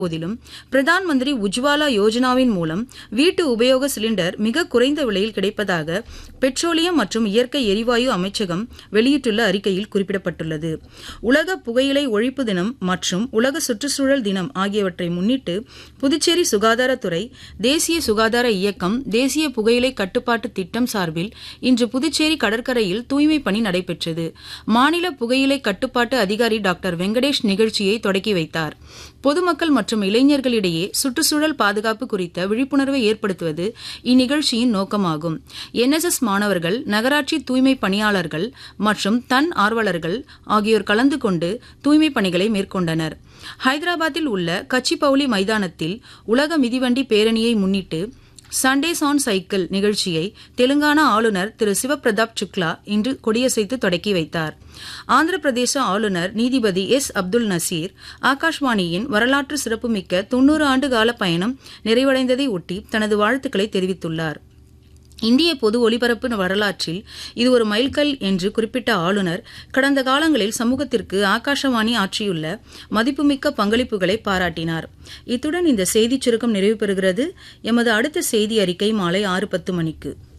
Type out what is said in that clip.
போதிலும் பிரதான் மந்திரி உஜ்வாலா யோஜனாவின் மூலம் வீட்டு உபயோக சிலிண்டர் மிக குறைந்த விலையில் கிடைப்பதாக பெட்ரோலியம் மற்றும் இயற்கை எரிவாயு அமைச்சகம் வெளியிட்டுள்ள அறிக்கையில் குறிப்பிடப்பட்டுள்ளது உலக புகையிலை ஒழிப்பு தினம் மற்றும் உலக சுற்றுச்சூழல் தினம் ஆகியவற்றை முன்னிட்டு புதுச்சேரி சுகாதாரத்துறை தேசிய சுகாதார இயக்கம் தேசிய புகையிலை கட்டுப்பாட்டு திட்டம் சார்பில் இன்று புதுச்சேரி கடற்கரையில் தூய்மை பணி நடைபெற்றது மாநில புகையிலை கட்டுப்பாட்டு அதிகாரி டாக்டர் வெங்கடேஷ் நிகழ்ச்சியை தொடக்கி வைத்தார் பொதுமக்கள் மற்றும் இளைஞர்களிடையே சுற்றுச்சூழல் பாதுகாப்பு குறித்த விழிப்புணர்வை ஏற்படுத்துவது இந்நிகழ்ச்சியின் நோக்கமாகும் என்எஸ்எஸ் மாணவர்கள் நகராட்சி தூய்மை பணியாளர்கள் மற்றும் தன் ஆர்வலர்கள் ஆகியோர் கலந்து கொண்டு தூய்மை பணிகளை மேற்கொண்டனர் ஹைதராபாத்தில் உள்ள கச்சிபவுலி மைதானத்தில் உலக மிதிவண்டி பேரணியை முன்னிட்டு சண்டேஸ் ஆன் சைக்கிள் நிகழ்ச்சியை தெலுங்கானா ஆளுநர் திரு சிவபிரதாப் சுக்லா இன்று கொடியசைத்து தொடக்கி வைத்தார் ஆந்திர பிரதேச ஆளுநர் நீதிபதி எஸ் அப்துல் நசீர் ஆகாஷ்வாணியின் வரலாற்று சிறப்புமிக்க தொன்னூறு ஆண்டு கால பயணம் நிறைவடைந்ததை ஒட்டி தனது வாழ்த்துக்களை தெரிவித்துள்ளார் இந்திய பொது ஒலிபரப்பு வரலாற்றில் இது ஒரு மைல்கல் என்று குறிப்பிட்ட ஆளுநர் கடந்த காலங்களில் சமூகத்திற்கு ஆகாஷவாணி ஆற்றியுள்ள மதிப்புமிக்க பங்களிப்புகளை பாராட்டினார் இத்துடன் இந்த செய்திச் சுருக்கம் நிறைவு பெறுகிறது எமது அடுத்த செய்தி அறிக்கை மாலை ஆறு பத்து மணிக்கு